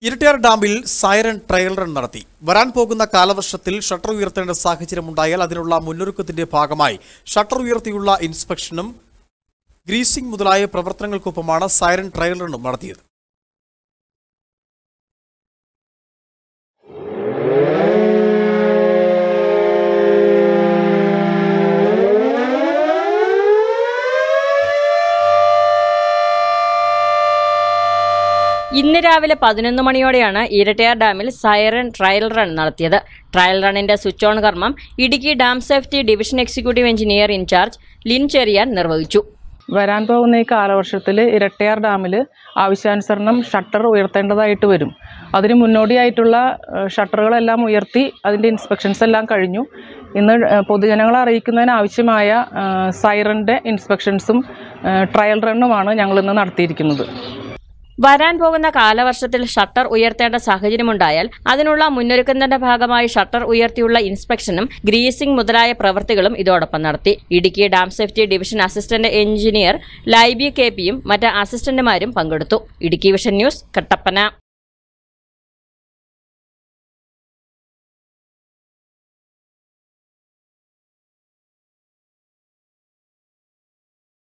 ഇരട്ടിയാർ ഡാമിൽ siren trial run നടത്തി വരാൻ പോകുന്ന കാലവർഷത്തിൽ ഷട്ടർ ഉയർത്തേണ്ട സാഹചര്യമുണ്ടായാൽ അതിനുള്ള മുന്നൊരുക്കത്തിന്റെ ഭാഗമായി ഷട്ടർ ഉയർത്തിയുള്ള ഇൻസ്പെക്ഷനും ഗ്രീസിംഗ് മുതലായ പ്രവർത്തനങ്ങൾക്കൊപ്പമാണ് സൈറൻ ട്രയൽ റണ്ണും നടത്തിയത് ഇന്ന് രാവിലെ പതിനൊന്ന് മണിയോടെയാണ് ഇരട്ടയാർ ഡാമിൽ സൈറൻ ട്രയൽ റൺ നടത്തിയത് ട്രയൽ റണ്ണിന്റെ സ്വിച്ച് ഓൺ കർമ്മം Idukki dam safety division executive engineer in charge Lin Cherian നിർവഹിച്ചു വരാൻ പോകുന്ന ഈ കാലവർഷത്തിൽ ഇരട്ടയാർ ഡാമിൽ ആവശ്യാനുസരണം ഷട്ടർ ഉയർത്തേണ്ടതായിട്ട് വരും അതിന് മുന്നോടിയായിട്ടുള്ള ഏഹ്, ഷട്ടറുകളെല്ലാം ഉയർത്തി അതിൻ്റെ ഇൻസ്പെക്ഷൻസ് എല്ലാം കഴിഞ്ഞു ഇന്ന് ഏഹ്, പൊതുജനങ്ങളെ അറിയിക്കുന്നതിന് ആവശ്യമായ ഏഹ്, സൈറൻ്റെ ഇൻസ്പെക്ഷൻസും ഏഹ്, ട്രയൽ റണ്ണുമാണ് ഞങ്ങൾ ഇന്ന് നടത്തിയിരിക്കുന്നത് വരാൻ പോകുന്ന കാലവർഷത്തിൽ ഷട്ടർ ഉയർത്തേണ്ട സാഹചര്യമുണ്ടായാൽ അതിനുള്ള മുന്നൊരുക്കത്തിന്റെ ഭാഗമായി ഷട്ടർ ഉയർത്തിയുള്ള ഇൻസ്പെക്ഷനും ഗ്രീസിംഗ് മുതലായ പ്രവൃത്തികളും ഇതോടൊപ്പം നടത്തി Idukki dam safety division assistant engineer Laibi K പിയും മറ്റ് അസിസ്റ്റന്റുമാരും പങ്കെടുത്തു ഇടുക്കി വിഷൻ ന്യൂസ് കട്ടപ്പന